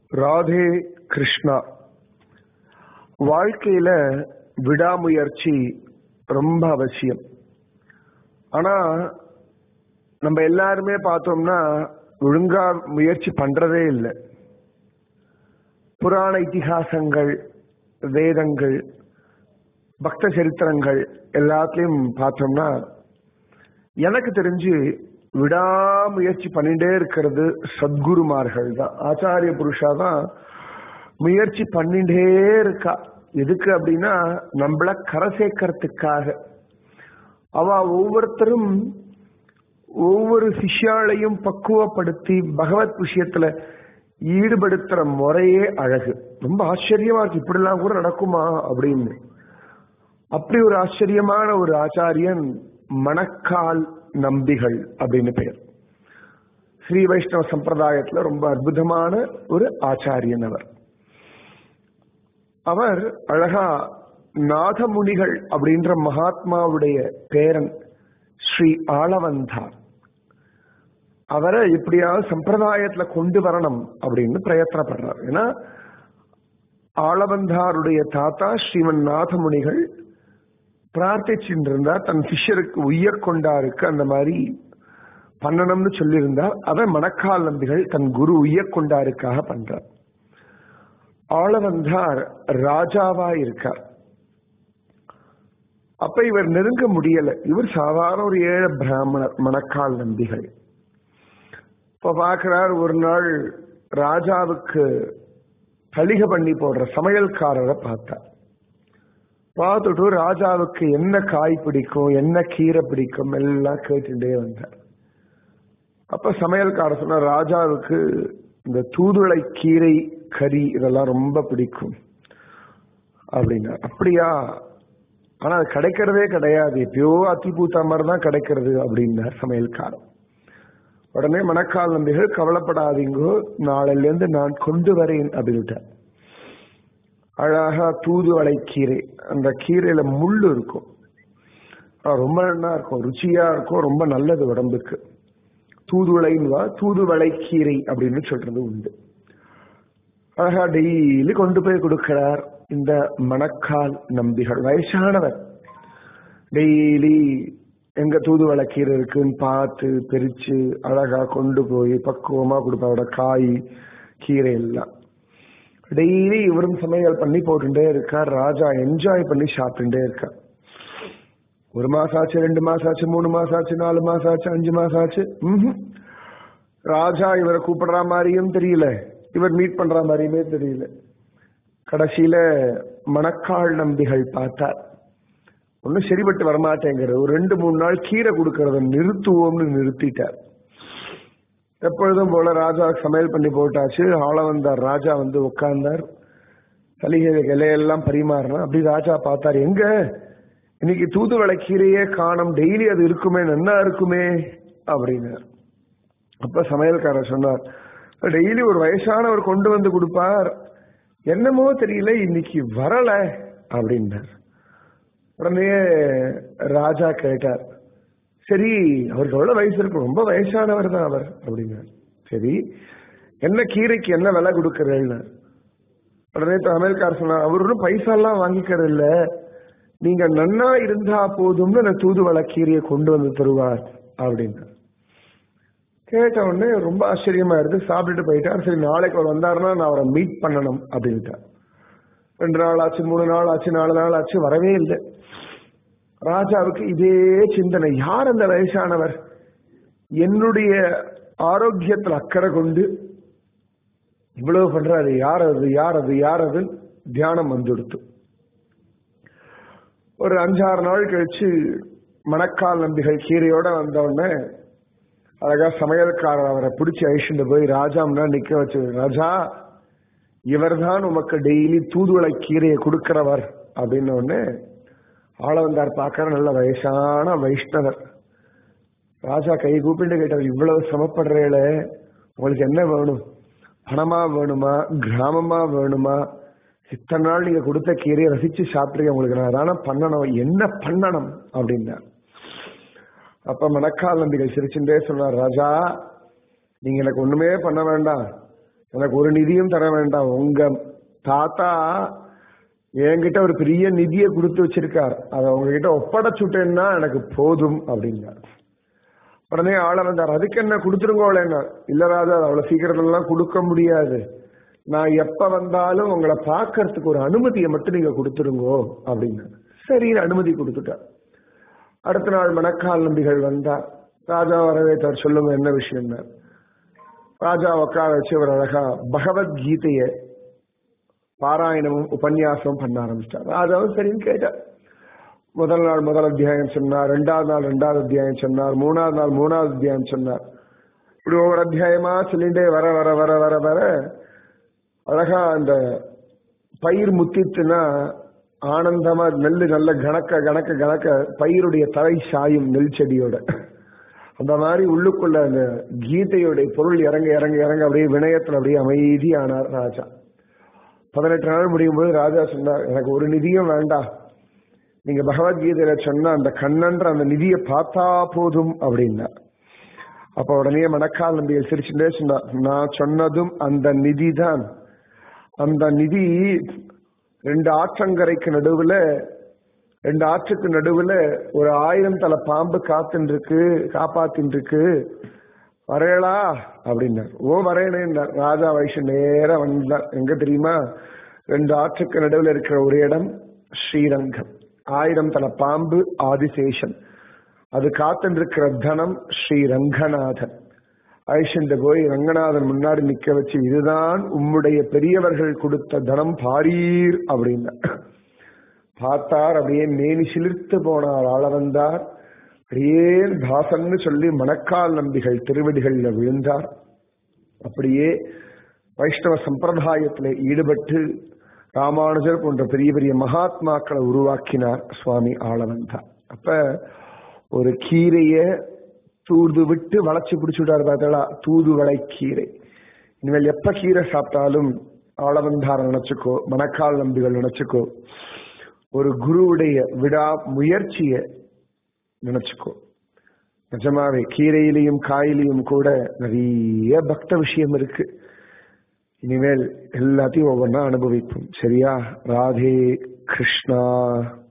ராதே கிருஷ்ணா வாழ்க்கையில விடாமுயற்சி ரொம்ப அவசியம் ஆனா நம்ம எல்லாருமே பார்த்தோம்னா ஒழுங்கா முயற்சி பண்றதே இல்லை புராண இதிகாசங்கள் வேதங்கள் பக்த சரித்திரங்கள் எல்லாத்துலயும் பார்த்தோம்னா எனக்கு தெரிஞ்சு விடாமுயற்சி பண்ணிட்டே இருக்கிறது சத்குருமார்கள் தான் ஆச்சாரிய புருஷா தான் முயற்சி பண்ணிட்டே இருக்கா எதுக்கு அப்படின்னா நம்மள கரை சேர்க்கறதுக்காக அவ ஒவ்வொருத்தரும் ஒவ்வொரு சிஷ்யாளையும் பக்குவப்படுத்தி பகவத் விஷயத்துல ஈடுபடுத்துற முறையே அழகு ரொம்ப ஆச்சரியமா இருக்கு இப்படிலாம் கூட நடக்குமா அப்படின்னு அப்படி ஒரு ஆச்சரியமான ஒரு ஆச்சாரியன் மணக்கால் நம்பிகள் அப்படின்னு பெயர் ஸ்ரீ வைஷ்ணவ சம்பிரதாயத்துல ரொம்ப அற்புதமான ஒரு ஆச்சாரியன் அவர் அவர் அழகா நாதமுனிகள் அப்படின்ற மகாத்மாவுடைய பேரன் ஸ்ரீ ஆளவந்தார் அவரை எப்படியாவது சம்பிரதாயத்துல கொண்டு வரணும் அப்படின்னு பிரயத்தனப்படுறார் ஏன்னா ஆளவந்தாருடைய தாத்தா ஸ்ரீமன் நாதமுனிகள் பிரார்த்திச்சுட்டு இருந்தா தன் சிஷ்யருக்கு உய்யர் கொண்டாருக்கு அந்த மாதிரி பண்ணணும்னு சொல்லியிருந்தார் அதை மணக்கால் நம்பிகள் தன் குரு உய்யர் கொண்டாருக்காக பண்றார் ஆளவந்தார் ராஜாவா இருக்கார் அப்ப இவர் நெருங்க முடியல இவர் சாதாரண ஒரு ஏழை பிராமணர் மணக்கால் நம்பிகள் இப்ப பாக்குறார் ஒரு நாள் ராஜாவுக்கு தளிக பண்ணி போடுற சமையல்காரரை பார்த்தார் பார்த்துட்டு ராஜாவுக்கு என்ன காய் பிடிக்கும் என்ன கீரை பிடிக்கும் எல்லாம் கேட்டுட்டே வந்தார் அப்ப சமையல்கார சொன்ன ராஜாவுக்கு இந்த தூதுளை கீரை கறி இதெல்லாம் ரொம்ப பிடிக்கும் அப்படின்னா அப்படியா ஆனா அது கிடைக்கிறதே கிடையாது எப்பயோ அத்தி பூத்தா மாதிரி தான் கிடைக்கிறது அப்படின்னார் சமையல்காரன் உடனே மணக்கால் நம்பிகள் கவலைப்படாதீங்கோ நாளையில இருந்து நான் கொண்டு வரேன் அப்படின்ட்டார் அழகா தூதுவளை கீரை அந்த கீரையில முள் இருக்கும் ரொம்ப நல்லா இருக்கும் ருச்சியா இருக்கும் ரொம்ப நல்லது உடம்புக்கு தூதுவளைன்னு தூதுவளை கீரை அப்படின்னு சொல்றது உண்டு அழகா டெய்லி கொண்டு போய் கொடுக்கிறார் இந்த மணக்கால் நம்பிகள் வயசானவர் டெய்லி எங்க தூதுவளை கீரை இருக்குன்னு பார்த்து பிரிச்சு அழகா கொண்டு போய் பக்குவமா கொடுப்பாரோட காய் கீரை எல்லாம் டெய்லி இவரும் சமையல் பண்ணி போட்டுட்டே இருக்கார் ராஜா என்ஜாய் பண்ணி சாப்பிட்டுட்டே இருக்கார் ஒரு மாசம் ஆச்சு ரெண்டு மாசம் ஆச்சு மூணு மாசம் ஆச்சு நாலு மாசம் ஆச்சு அஞ்சு மாசம் ஆச்சு ராஜா இவரை கூப்பிடுற மாதிரியும் தெரியல இவர் மீட் பண்ற மாதிரியுமே தெரியல கடைசியில மணக்கால் நம்பிகள் பார்த்தார் ஒன்னும் சரிபட்டு வரமாட்டேங்கிறது ஒரு ரெண்டு மூணு நாள் கீரை கொடுக்கறத நிறுத்துவோம்னு நிறுத்திட்டார் எப்பொழுதும் போல ராஜா சமையல் பண்ணி போட்டாச்சு ஆள வந்தார் ராஜா வந்து உட்கார்ந்தார் சலிகை இலையெல்லாம் பரிமாறினா அப்படி ராஜா பார்த்தார் எங்க இன்னைக்கு தூதுவளை கீரையே காணும் டெய்லி அது இருக்குமே நன்னா இருக்குமே அப்படின்னார் அப்ப சமையல்காரர் சொன்னார் டெய்லி ஒரு வயசானவர் கொண்டு வந்து கொடுப்பார் என்னமோ தெரியல இன்னைக்கு வரல அப்படின்னார் உடனே ராஜா கேட்டார் சரி அவருக்கு எவ்வளவு வயசு இருக்கும் ரொம்ப வயசானவர் தான் அவர் அப்படின்னார் சரி என்ன கீரைக்கு என்ன விலை கொடுக்கறேன்னு உடனே அமெரிக்கார் சொன்னார் அவர் ஒன்றும் பைசா எல்லாம் வாங்கிக்கிறது இல்ல நீங்க நன்னா இருந்தா போதும்னு அந்த தூதுவளை கீரையை கொண்டு வந்து தருவார் அப்படின்னார் கேட்ட உடனே ரொம்ப ஆச்சரியமா இருக்கு சாப்பிட்டுட்டு போயிட்டார் சரி நாளைக்கு அவர் வந்தாருன்னா நான் அவரை மீட் பண்ணணும் அப்படின்ட்டார் ரெண்டு நாள் ஆச்சு மூணு நாள் ஆச்சு நாலு நாள் ஆச்சு வரவே இல்லை ராஜாவுக்கு இதே சிந்தனை யார் அந்த வயசானவர் என்னுடைய ஆரோக்கியத்தில் அக்கறை கொண்டு இவ்வளவு பண்றாரு யார் அது யார் அது யார் அது தியானம் வந்துடுத்து ஒரு அஞ்சாறு நாள் கழிச்சு மணக்கால் நம்பிகள் கீரையோட வந்தவுடனே அழகா சமையல்காரர் அவரை பிடிச்சி அழிச்சுட்டு போய் ராஜா முன்னாடி நிக்க வச்சு ராஜா இவர் தான் உமக்கு டெய்லி தூதுவளை கீரையை கொடுக்கிறவர் அப்படின்னு உடனே ஆள வந்தார் பார்க்கற நல்ல வயசான வைஷ்ணவர் ராஜா கை கூப்பிட்டு கேட்டார் இவ்வளவு சிரமப்படுறேல உங்களுக்கு என்ன வேணும் பணமா வேணுமா கிராமமா வேணுமா இத்தனை நாள் நீங்க கொடுத்த கீரையை ரசிச்சு சாப்பிட்றீங்க உங்களுக்கு நான் தானே பண்ணணும் என்ன பண்ணணும் அப்படின்னா அப்ப மணக்கால் நம்பிகள் சிரிச்சுட்டே சொன்னார் ராஜா நீங்க எனக்கு ஒண்ணுமே பண்ண வேண்டாம் எனக்கு ஒரு நிதியும் தர வேண்டாம் உங்க தாத்தா என்கிட்ட ஒரு பெரிய நிதியை கொடுத்து வச்சிருக்கார் அதை உங்ககிட்ட ஒப்படைச்சுட்டேன்னா எனக்கு போதும் அப்படின்னார் உடனே ஆள வந்தார் அதுக்கு என்ன கொடுத்துருங்கோளேன்னா இல்ல ராஜா அது அவ்வளவு சீக்கிரத்துலாம் கொடுக்க முடியாது நான் எப்ப வந்தாலும் உங்களை பார்க்கறதுக்கு ஒரு அனுமதியை மட்டும் நீங்க கொடுத்துருங்கோ அப்படின்னு சரி அனுமதி கொடுத்துட்டார் அடுத்த நாள் மணக்கால் நம்பிகள் வந்தார் ராஜா வரவேற்றார் சொல்லுங்க என்ன விஷயம் ராஜா உட்கார வச்சு ஒரு அழகா பகவத்கீதைய பாராயணமும் உபன்யாசமும் பண்ண ஆரம்பிச்சிட்டார் ராஜாவும் சரின்னு கேட்டார் முதல் நாள் முதல் அத்தியாயம் சொன்னார் ரெண்டாவது நாள் ரெண்டாவது அத்தியாயம் சொன்னார் மூணாவது நாள் மூணாவது அத்தியாயம் சொன்னார் இப்படி ஒவ்வொரு அத்தியாயமா சொல்லிட்டே வர வர வர வர வர அழகா அந்த பயிர் முத்தித்துனா ஆனந்தமா நெல்லு நல்ல கணக்க கணக்க கணக்க பயிருடைய தலை சாயும் நெல் செடியோட அந்த மாதிரி உள்ளுக்குள்ள அந்த கீதையுடைய பொருள் இறங்க இறங்க இறங்க அப்படியே வினயத்துல அப்படியே அமைதியானார் ராஜா பதினெட்டு நாள் முடியும் போது ராஜா சொன்னார் எனக்கு ஒரு நிதியும் வேண்டாம் நீங்க பகவத்கீதையில சொன்ன அந்த கண்ணன்ற அந்த நிதியை பார்த்தா போதும் அப்படின்னார் அப்ப உடனே மணக்கால் நம்பிகள் சிரிச்சுட்டே சொன்னார் நான் சொன்னதும் அந்த நிதி தான் அந்த நிதி ரெண்டு ஆற்றங்கரைக்கு நடுவுல ரெண்டு ஆற்றுக்கு நடுவுல ஒரு ஆயிரம் தலை பாம்பு காத்துன்னு இருக்கு காப்பாத்தின்னு இருக்கு வரையலா அப்படின்னார் ஓ வரையணேன்னார் ராஜா வயசு நேரம் வந்தார் எங்க தெரியுமா ரெண்டு ஆற்றுக்கு நடுவுல இருக்கிற ஒரு இடம் ஸ்ரீரங்கம் ஆயிரம் தலை பாம்பு ஆதிசேஷன் அது காத்துன்னு இருக்கிற தனம் ஸ்ரீ ரங்கநாதன் ஐஷண்ட போய் ரங்கநாதன் முன்னாடி நிக்க வச்சு இதுதான் உம்முடைய பெரியவர்கள் கொடுத்த தனம் பாரீர் அப்படின்னா பார்த்தார் அப்படியே மேனி சிலிர்த்து போனார் ஆள வந்தார் அப்படியே தாசன்னு சொல்லி மணக்கால் நம்பிகள் திருவடிகள்ல விழுந்தார் அப்படியே வைஷ்ணவ சம்பிரதாயத்தில் ஈடுபட்டு ராமானுஜர் போன்ற பெரிய பெரிய மகாத்மாக்களை உருவாக்கினார் சுவாமி ஆளவந்தார் அப்ப ஒரு கீரைய தூது விட்டு வளைச்சு பிடிச்சுட்டாரு பார்த்தா தூதுவளை கீரை இனிமேல் எப்ப கீரை சாப்பிட்டாலும் ஆளவந்தார நினைச்சுக்கோ மணக்கால் நம்பிகள் நினைச்சுக்கோ ஒரு குருவுடைய விடா முயற்சிய நினைச்சுக்கோ நிஜமாவே கீரையிலையும் காயிலையும் கூட நிறைய பக்த விஷயம் இருக்கு இனிமேல் எல்லாத்தையும் ஒவ்வொன்றா அனுபவிப்போம் சரியா ராதே கிருஷ்ணா